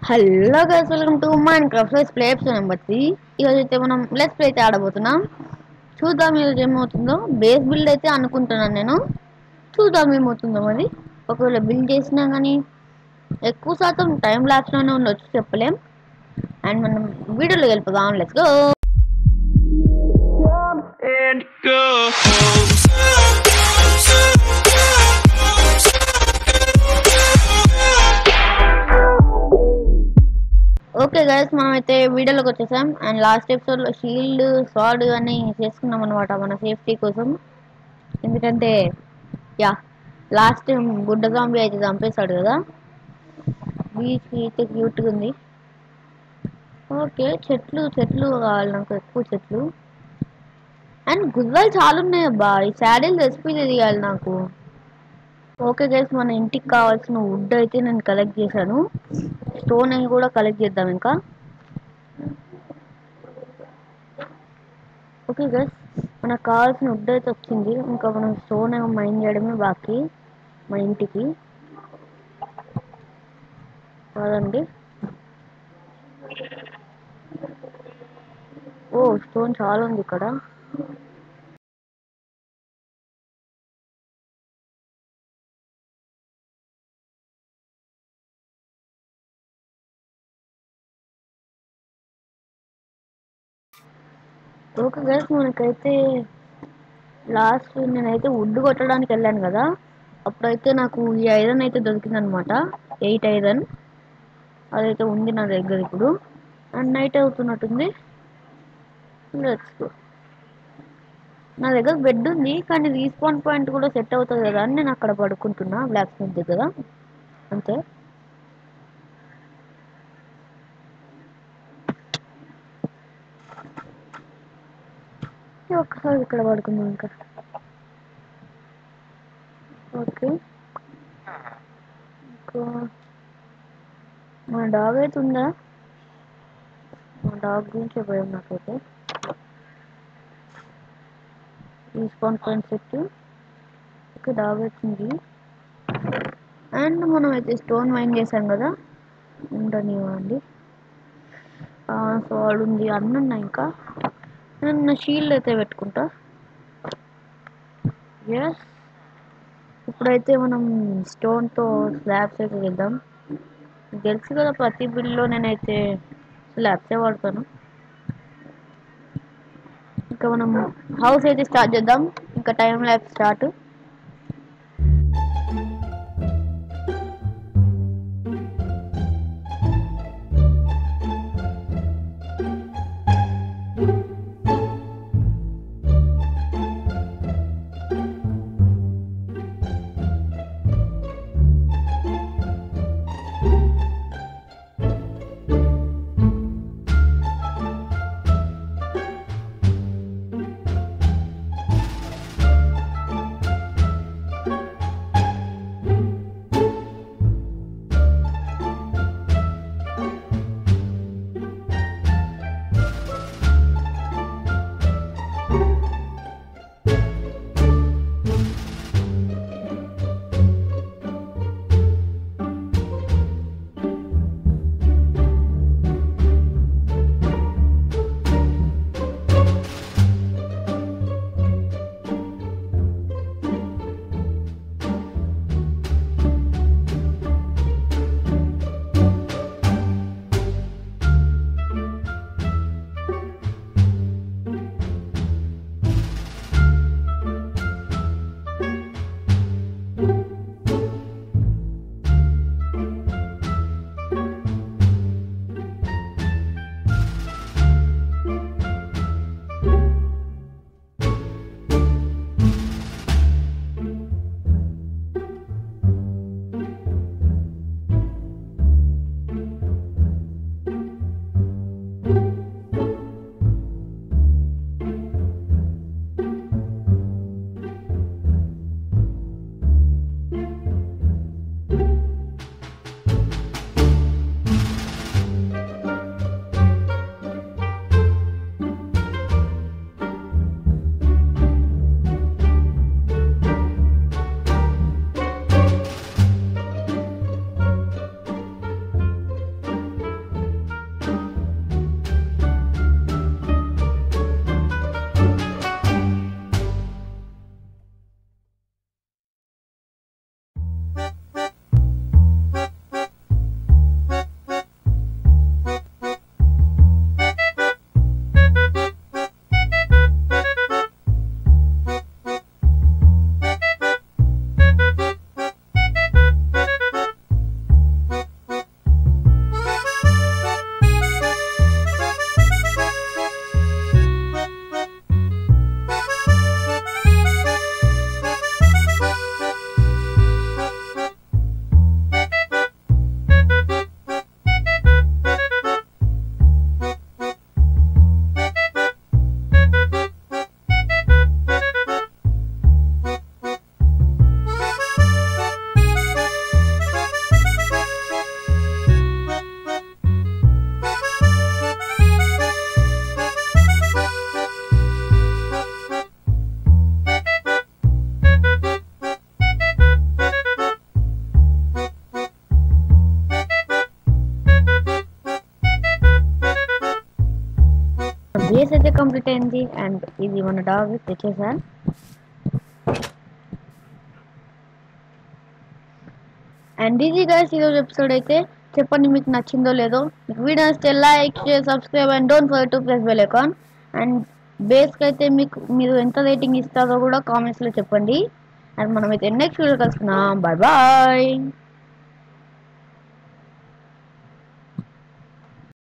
Hello guys welcome to Minecraft let's play episode number three ఈరోజు అయితే మనం let's play అయితే ఆడబోతున్నాం చూద్దాం ఈరోజు ఏమవుతుందో బేస్ బిల్డ్ అయితే అనుకుంటున్నాను నేను చూద్దాం ఏమవుతుందో మరి ఒకవేళ బిల్డ్ చేసినా కానీ ఎక్కువ శాతం టైం లాప్స్లోనే ఉండొచ్చు చెప్పలేం అండ్ మనం వీడియోలో వెళ్ళిపోదాం let's go and go. Okay guys మనం అయితే వీడియోలోకి వచ్చేసాం అండ్ లాస్ట్ ఎపిసోడ్లో షీల్డ్ స్వాడ్ అని చేసుకున్నాం అనమాట మన సేఫ్టీ కోసం ఎందుకంటే యా లాస్ట్ టైం గుడ్డ జాంబీ అయితే చంపేశాడు కదా బీచ్ అయితే క్యూట్గా ఉంది ఓకే చెట్లు చెట్లు కావాలి నాకు ఎక్కువ చెట్లు అండ్ గుర్రాలు చాలా ఉన్నాయి అబ్బా ఈ శాడిల్ రెసిపీ తెలియాలి నాకు ఓకే గైస్ మన ఇంటికి కావాల్సిన వుడ్ అయితే నేను కలెక్ట్ చేశాను స్టోన్ అని కూడా కలెక్ట్ చేద్దాం ఇంకా ఓకే గైస్ మనకు కావాల్సిన వుడ్ అయితే వచ్చింది ఇంకా మనం స్టోన్ ఏమో మైండ్ చేయడమే బాకీ మన ఇంటికి కాదండి ఓ స్టోన్ చాలా ఉంది ఇక్కడ ఓకే గైస్ మనకైతే లాస్ట్ నేనైతే వుడ్ కొట్టడానికి వెళ్ళాను కదా అప్పుడైతే నాకు ఈ ఐరన్ అయితే దొరికిందనమాట ఎయిట్ ఐరన్ అదైతే ఉంది నా దగ్గర ఇప్పుడు అండ్ నైట్ అవుతున్నట్టుంది లెట్స్ గో నా దగ్గర బెడ్ ఉంది కానీ రీస్పాన్ పాయింట్ కూడా సెట్ అవుతుంది కదా అని నేను అక్కడ పడుకుంటున్నా బ్లాక్ స్మిత్ దగ్గర అంతే ఒక్కసారి ఇక్కడ పడుకుందాం ఇంకా ఓకే ఇంకా మా డాగ్ అయితే ఉందా మా డాగ్ గురించి భయం నాకైతే respawn point set okay dog వచ్చింది అండ్ మనం అయితే స్టోన్ మైన్ చేసాం కదా ఉండనివ్వండి సాల్డ్ ఉంది అన్నీ ఉన్నాయి ఇంకా నేను నా షీల్డ్ అయితే పెట్టుకుంటా ఎస్ ఇప్పుడైతే మనం స్టోన్తో స్లాబ్స్ అయితే చేద్దాం మీకు తెలుసు కదా ప్రతి బిల్లో నేనైతే స్లాబ్సే వాడతాను ఇంకా మనం హౌస్ అయితే స్టార్ట్ చేద్దాం ఇంకా టైం ల్యాబ్ స్టార్ట్ కంప్లీట్ అయింది అండ్ ఇది మన డాగ్ తెచ్చేసా అండ్ ఇది గైస్ ఈరోజు ఎపిసోడ్ అయితే చెప్పండి మీకు నచ్చిందో లేదో మీకు వీడియో నచ్చితే like share subscribe and don't forget to press bell icon and బేస్కి అయితే మీకు మీరు ఎంత రేటింగ్ ఇస్తారో కూడా కామెంట్స్లో చెప్పండి అండ్ మనం అయితే నెక్స్ట్ వీడియో కలుసుకుందాం బాయ్ బాయ్